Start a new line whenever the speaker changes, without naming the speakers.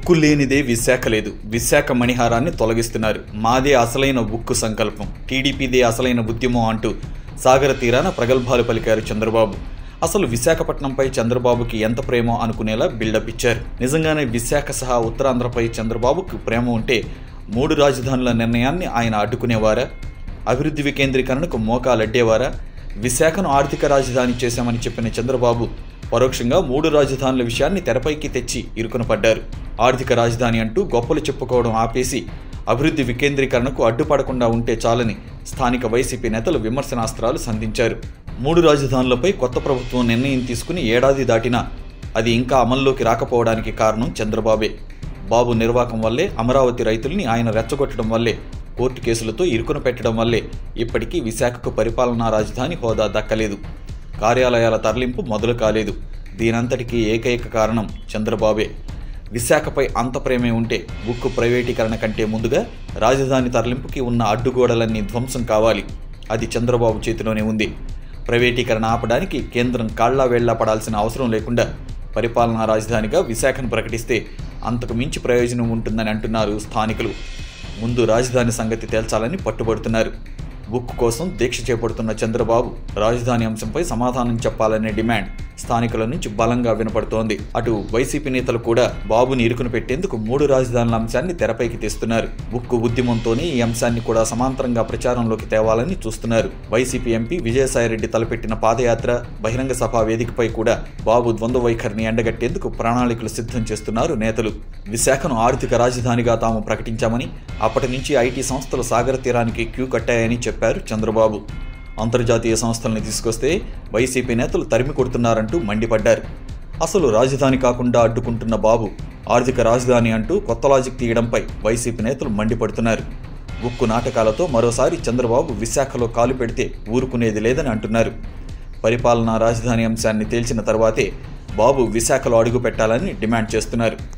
ఉక్కు లేనిదే విశాఖ లేదు విశాఖ మణిహారాన్ని తొలగిస్తున్నారు మాదే అసలైన ఉక్కు సంకల్పం టీడీపీదే అసలైన ఉద్యమం అంటూ సాగర తీరాన ప్రగల్భాలు పలికారు చంద్రబాబు అసలు విశాఖపట్నంపై చంద్రబాబుకి ఎంత ప్రేమో అనుకునేలా బిల్డప్ ఇచ్చారు నిజంగానే విశాఖ సహా ఉత్తరాంధ్రపై చంద్రబాబుకు ప్రేమ ఉంటే మూడు రాజధానుల నిర్ణయాన్ని ఆయన అడ్డుకునేవారా అభివృద్ధి వికేంద్రీకరణకు మోకాలడ్డేవారా విశాఖను ఆర్థిక రాజధాని చేశామని చెప్పిన చంద్రబాబు పరోక్షంగా మూడు రాజధానుల విషయాన్ని తెరపైకి తెచ్చి ఇరుకున పడ్డారు ఆర్థిక రాజధాని అంటూ గొప్పలు చెప్పుకోవడం ఆపేసి అభివృద్ధి వికేంద్రీకరణకు అడ్డుపడకుండా ఉంటే చాలని స్థానిక వైసీపీ నేతలు విమర్శనాస్త్రాలు సంధించారు మూడు రాజధానులపై కొత్త ప్రభుత్వం నిర్ణయం తీసుకుని ఏడాది దాటినా అది ఇంకా అమల్లోకి రాకపోవడానికి కారణం చంద్రబాబే బాబు నిర్వాకం వల్లే అమరావతి రైతుల్ని ఆయన రెచ్చగొట్టడం వల్లే కోర్టు కేసులతో ఇరుకున పెట్టడం వల్లే ఇప్పటికీ విశాఖకు పరిపాలనా రాజధాని హోదా దక్కలేదు కార్యాలయాల తరలింపు మొదలు కాలేదు దీనంతటికీ ఏకైక కారణం చంద్రబాబే విశాఖపై అంత ప్రేమే ఉంటే ఉక్కు ప్రైవేటీకరణ కంటే ముందుగా రాజధాని తరలింపుకి ఉన్న అడ్డుగోడలన్నీ ధ్వంసం కావాలి అది చంద్రబాబు చేతిలోనే ఉంది ప్రైవేటీకరణ ఆపడానికి కేంద్రం కాళ్లా వేళ్లా పడాల్సిన అవసరం లేకుండా పరిపాలనా రాజధానిగా విశాఖను ప్రకటిస్తే అంతకు మించి ప్రయోజనం ఉంటుందని అంటున్నారు స్థానికులు ముందు రాజధాని సంగతి తేల్చాలని పట్టుబడుతున్నారు బుక్ కోసం దీక్ష చేపడుతున్న చంద్రబాబు రాజధాని అంశంపై సమాధానం చెప్పాలనే డిమాండ్ స్థానికుల నుంచి బలంగా వినపడుతోంది అటు వైసీపీ నేతలు కూడా బాబుని ఇరుకును పెట్టేందుకు మూడు రాజధానుల అంశాన్ని తెరపైకి తెస్తున్నారు బుక్కు ఉద్యమంతోనే ఈ అంశాన్ని కూడా సమాంతరంగా ప్రచారంలోకి తేవాలని చూస్తున్నారు వైసీపీ ఎంపీ విజయసాయిరెడ్డి తలపెట్టిన పాదయాత్ర బహిరంగ సభ వేదికపై కూడా బాబు ద్వంద్వ వైఖరిని ఎండగట్టేందుకు ప్రణాళికలు సిద్ధం చేస్తున్నారు నేతలు విశాఖను ఆర్థిక రాజధానిగా తాము ప్రకటించామని అప్పటి నుంచి ఐటీ సంస్థలు సాగర తీరానికి క్యూ కట్టాయని చెప్పారు చంద్రబాబు అంతర్జాతీయ సంస్థల్ని తీసుకొస్తే వైసీపీ నేతలు తరిమి కొడుతున్నారంటూ మండిపడ్డారు అసలు రాజధాని కాకుండా అడ్డుకుంటున్న బాబు ఆర్థిక రాజధాని అంటూ కొత్త లాజిక్ తీయడంపై వైసీపీ నేతలు మండిపడుతున్నారు గుక్కు నాటకాలతో మరోసారి చంద్రబాబు విశాఖలో కాలు పెడితే ఊరుకునేది లేదని అంటున్నారు పరిపాలనా రాజధాని అంశాన్ని తేల్చిన తర్వాతే బాబు విశాఖలో అడుగు పెట్టాలని డిమాండ్ చేస్తున్నారు